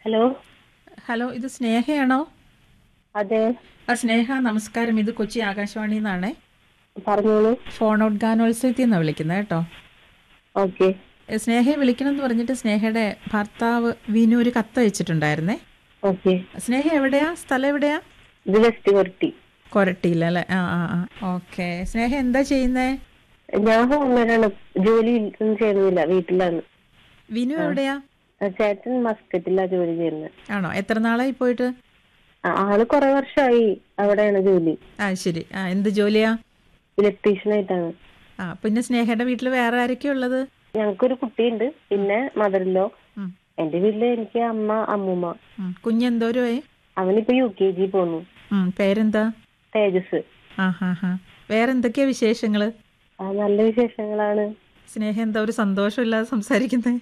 Hello hello ഇത് സ്നേഹയാണോ അതെ ആ സ്നേഹ നമസ്കാരം ഇത് കൊച്ചി ആകാശവാണി നിന്നാണേ പറഞ്ഞോളൂ ഫോൺ ഔട്ട് ഗാനോത്സവത്തിൽ നിന്നാണ് വിളിക്കുന്നത് കേട്ടോ ഓക്കെ ഏ, സ്നേഹയെ വിളിക്കണം എന്ന് പറഞ്ഞിട്ട് സ്നേഹയുടെ ഭർത്താവ് വിനു ഒരു കത്ത് അയച്ചിട്ടുണ്ടായിരുന്നേ ഓക്കെ സ്നേഹ എവിടെയാ സ്ഥലം എവിടെയാ ഇത് വെസ്റ്റ് കൊരട്ടി കൊരട്ടിയില്ല അല്ലേ ആ ആ ആ ഓക്കെ സ്നേഹ എന്താ ചെയ്യുന്നേ ഞാൻ ഹോംമെയ്ഡാണ് ജോലി ഒന്നും ചെയ്യുന്നില്ല വീട്ടിലാണ് വിനു എവിടെയാ ആ, ചേട്ടൻ മസ്കറ്റിലാ ജോലി ചെയ്യുന്നത് ആണോ എത്ര നാളായി പോയിട്ട് ആ, ആള് കുറെ വർഷമായി അവിടെയാണ് ജോലി ആ ശരി ആ എന്ത് ജോലിയാ ഇലക്ട്രീഷ്യൻ ആയിട്ടാണ് ആ പിന്നെ സ്നേഹയുടെ വീട്ടിൽ വേറെ ആരൊക്കെയാ ഉള്ളത് ഞങ്ങൾക്കൊരു കുട്ടിയുണ്ട് പിന്നെ മദറിലോ ഉം, എന്റെ വീട്ടില് എനിക്ക് അമ്മ അമ്മൂമ്മ ഉം. കുഞ്ഞെന്തോരമായി അവനിപ്പോ യു കെ ജി പോന്നു ഉം, പേരെന്താ തേജസ് ആ ഹാ ഹാ വേറെ എന്തൊക്കെയാ വിശേഷങ്ങള് ആ നല്ല വിശേഷങ്ങളാണ് സ്നേഹം എന്താ ഒരു സന്തോഷമില്ലാതെ സംസാരിക്കുന്നത്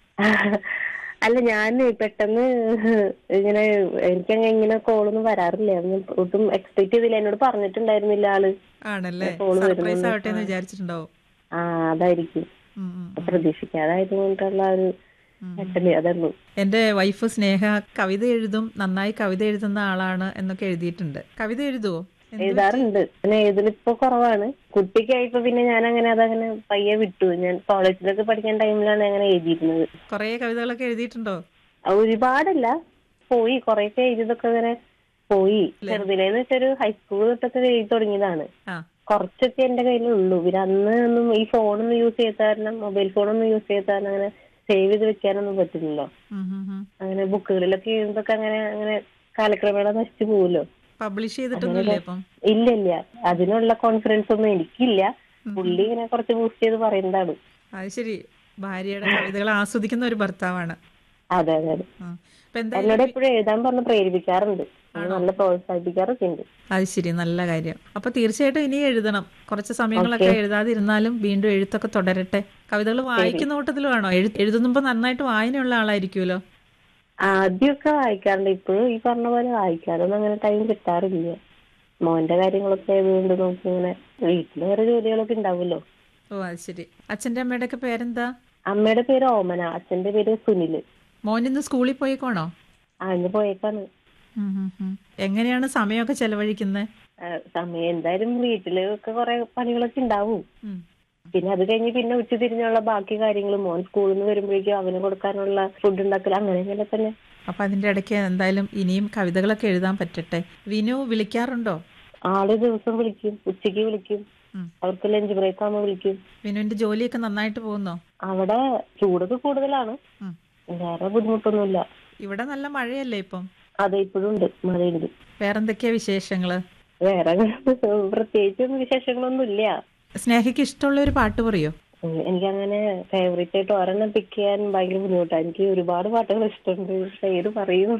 അല്ല ഞാൻ പെട്ടെന്ന് ഇങ്ങനെ എനിക്കങ്ങനെ ഇങ്ങനെ കോളൊന്നും വരാറില്ല ഞാൻ ഒട്ടും എക്സ്പെക്ട് ചെയ്തില്ല എന്നോട് പറഞ്ഞിട്ടുണ്ടായിരുന്നില്ല ആള് ആണല്ലേ കോള് സർപ്രൈസ് വരുന്നുണ്ട്. ആവട്ടെ എന്ന് വിചാരിച്ചിട്ടുണ്ടാവും ആ അതായിരിക്കും ഉം, ഉം. പ്രതീക്ഷിക്കാതായതുകൊണ്ടുള്ള ഒരു പെട്ടെന്ന് അതുള്ളൂ എന്റെ വൈഫ് സ്നേഹ കവിത എഴുതും നന്നായി കവിത എഴുതുന്ന ആളാണ് എന്നൊക്കെ എഴുതിയിട്ടുണ്ട് കവിത എഴുതുവോ എന്ത് എഴുതാറുണ്ട് പിന്നെ എഴുതലിപ്പോ കുറവാണ് കുട്ടിക്കായപ്പോ പിന്നെ ഞാൻ അങ്ങനെ അതങ്ങനെ പയ്യെ വിട്ടു ഞാൻ കോളേജിലൊക്കെ പഠിക്കുന്ന ടൈമിലാണ് അങ്ങനെ എഴുതിയിരുന്നത് കുറേ കവിതകളൊക്കെ എഴുതിയിട്ടുണ്ടോ ആ, ഒരുപാടല്ല പോയി കുറെയൊക്കെ എഴുതിയതൊക്കെ അങ്ങനെ പോയി ചെറുതിലേന്ന് വെച്ചൊരു ഹൈസ്കൂൾ തൊട്ടൊക്കെ എഴുതി തുടങ്ങിയതാണ് ആ കുറച്ചൊക്കെ എന്റെ കയ്യിലുള്ളൂ പിന്നെ അന്ന് ഒന്നും ഈ ഫോണൊന്നും യൂസ് ചെയ്ത കാരണം മൊബൈൽ ഫോണൊന്നും യൂസ് ചെയ്ത കാരണം അങ്ങനെ സേവ് ചെയ്ത് വെക്കാനൊന്നും പറ്റില്ലല്ലോ ഉം, ഉം, ഉം. അങ്ങനെ ബുക്കുകളിലൊക്കെ എഴുതുമ്പൊക്കെ അങ്ങനെ അങ്ങനെ കാലക്രമേണ നശിച്ചു പോകുമല്ലോ പബ്ലിഷ് ചെയ്തിട്ടൊന്നുമില്ലേ ഇപ്പം ഇല്ല ഇല്ല അതിനുള്ള കോൺഫിഡൻസ് ഒന്നും എനിക്കില്ല പുള്ളി ഇങ്ങനെ കുറച്ച് ബൂസ്റ്റ് ചെയ്ത് പറയുന്നതാണ് അത് ശരി ഭാര്യയുടെ കവിതകൾ ആസ്വദിക്കുന്ന ഒരു ഭർത്താവാണ് അതെ അതെ അതെ ആ. അപ്പൊ എന്തായാലും എന്നോട് എപ്പോഴും എഴുതാൻ പറഞ്ഞ് പ്രേരിപ്പിക്കാറുണ്ട് എന്നെ നല്ല പ്രോത്സാഹിപ്പിക്കാറൊക്കെ ഉണ്ട് അത് ശരി നല്ല കാര്യം അപ്പൊ തീർച്ചയായിട്ടും ഇനി എഴുതണം കുറച്ച് സമയങ്ങളൊക്കെ എഴുതാതിരുന്നാലും വീണ്ടും എഴുത്തൊക്കെ തുടരട്ടെ കവിതകൾ വായിക്കുന്ന കൂട്ടത്തിലുമാണോ എഴു എഴുതുമ്പോ നന്നായിട്ട് വായനയുള്ള ആളായിരിക്കുമല്ലോ ആദ്യമൊക്കെ വായിക്കാറുണ്ട് ഇപ്പോഴും ഈ പറഞ്ഞ പോലെ വായിക്കാറൊന്നും അങ്ങനെ ടൈം കിട്ടാറില്ല മോന്റെ കാര്യങ്ങളൊക്കെ ആയതുകൊണ്ട് നമുക്ക് ഇങ്ങനെ വീട്ടില് വേറെ ജോലികളൊക്കെ ഉണ്ടാവുമല്ലോ ഓ അത് ശരി അച്ഛന്റെ അമ്മയുടെ ഒക്കെ പേരെന്താ അമ്മയുടെ പേര് ഓമന അച്ഛന്റെ പേര് സുനില് മോനിന്ന് സ്കൂളിൽ പോയിക്കോണോ ആ ഇന്ന് പോയേക്കാണ് ഉം, ഉം, ഉം. എങ്ങനെയാണ് സമയമൊക്കെ ചെലവഴിക്കുന്നത് ആ, സമയം എന്തായാലും വീട്ടില് ഒക്കെ കുറെ പണികളൊക്കെ ഉണ്ടാവും പിന്നെ അത് കഴിഞ്ഞ് പിന്നെ ഉച്ച തിരിഞ്ഞുള്ള ബാക്കി കാര്യങ്ങൾ മോൻ സ്കൂളിൽ നിന്ന് വരുമ്പോഴേക്കും അവന് കൊടുക്കാനുള്ള ഫുഡ് ഉണ്ടാക്കൽ അങ്ങനെ അങ്ങനെ തന്നെ അപ്പൊ അതിന്റെ ഇടയ്ക്ക് എന്തായാലും ഇനിയും കവിതകളൊക്കെ എഴുതാൻ പറ്റട്ടെ വിനു വിളിക്കാറുണ്ടോ ആള് ദിവസം വിളിക്കും ഉച്ചയ്ക്ക് വിളിക്കും ഉം. അവർക്ക് ലഞ്ച് ബ്രേക്ക് ആകുമ്പോൾ വിളിക്കും വിനുവിന്റെ ജോലിയൊക്കെ നന്നായിട്ട് പോകുന്നോ അവിടെ ചൂടൊക്കെ കൂടുതലാണ് ഉം. വേറെ ബുദ്ധിമുട്ടൊന്നുമില്ല ഇവിടെ നല്ല മഴയല്ലേ ഇപ്പം അതെ ഇപ്പോഴും ഉണ്ട് മഴയുണ്ട് വേറെന്തൊക്കെയാ വിശേഷങ്ങള് വേറെ പ്രത്യേകിച്ചൊന്നും വിശേഷങ്ങളൊന്നും ഇല്ല സ്നേഹയ്ക്ക് ഇഷ്ടമുള്ള ഒരു പാട്ട് പറയോ ഉം, എനിക്കങ്ങനെ ഫേവറേറ്റ് ആയിട്ട് ഒരെണ്ണം പിക്ക് ചെയ്യാൻ ഭയങ്കര ബുദ്ധിമുട്ടാണ് എനിക്ക് ഒരുപാട് പാട്ടുകൾ ഇഷ്ടമുണ്ട് പക്ഷെ ഏത് പറയും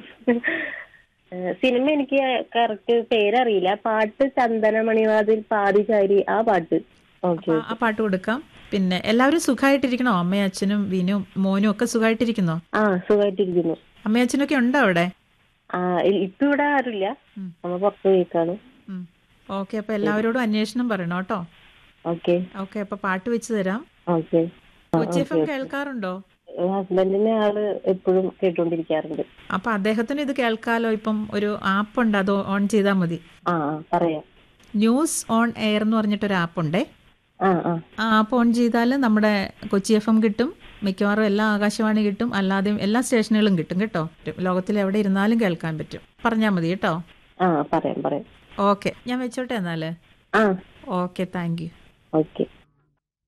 ഏഹ് സിനിമ എനിക്ക് കറക്റ്റ് പേരറിയില്ല പാട്ട് ചന്ദന മണിവാതിൽ പാതിചാരി ആ പാട്ട് ഓക്കെ ആ- ആ പാട്ട് കൊടുക്കാം പിന്നെ എല്ലാവരും സുഖമായിട്ടിരിക്കണോ അമ്മയും അച്ഛനും വിനും മോനും ഒക്കെ സുഖമായിട്ടിരിക്കുന്നോ ആ സുഖമായിട്ടിരിക്കുന്നു അമ്മയും അച്ഛനൊക്കെ ഉണ്ടോ അവിടെ ആ ഇ- ഇപ്പൊ ഇവിടെ ആരുമില്ല ഉം. നമ്മ പുറത്ത് പോയിക്കാണ് ഓക്കെ അപ്പൊ എല്ലാവരോടും അന്വേഷണം പറയണം കേട്ടോ ഓക്കെ ഓക്കെ അപ്പൊ പാട്ട് വെച്ച് തരാം ഓക്കെ കൊച്ചി എഫ് എം കേൾക്കാറുണ്ടോ ഹസ്ബൻഡിനെ ആള് എപ്പോഴും കേട്ടോണ്ടിരിക്കാറുണ്ട് അപ്പൊ അദ്ദേഹത്തിന് ഇത് കേൾക്കാലോ ഇപ്പം ഒരു ആപ്പ് ഉണ്ട് അത് ഓൺ ചെയ്താൽ മതി ആ ആ പറയാം ന്യൂസ് ഓൺ എയർ എന്ന് പറഞ്ഞിട്ടൊരു ആപ്പ് ഉണ്ടേ ആ ആ ആ ആപ്പ് ഓൺ ചെയ്താൽ നമ്മുടെ കൊച്ചി എഫ് എം കിട്ടും മിക്കവാറും എല്ലാ ആകാശവാണി കിട്ടും അല്ലാതെയും എല്ലാ സ്റ്റേഷനുകളും കിട്ടും കേട്ടോ ലോകത്തിൽ എവിടെ ഇരുന്നാലും കേൾക്കാൻ പറ്റും പറഞ്ഞാൽ മതി കേട്ടോ ആ പറയാം പറയാം ഓക്കെ ഞാൻ വെച്ചോട്ടെ എന്നാല് ആ ഓക്കെ താങ്ക് യു ഓക്കെ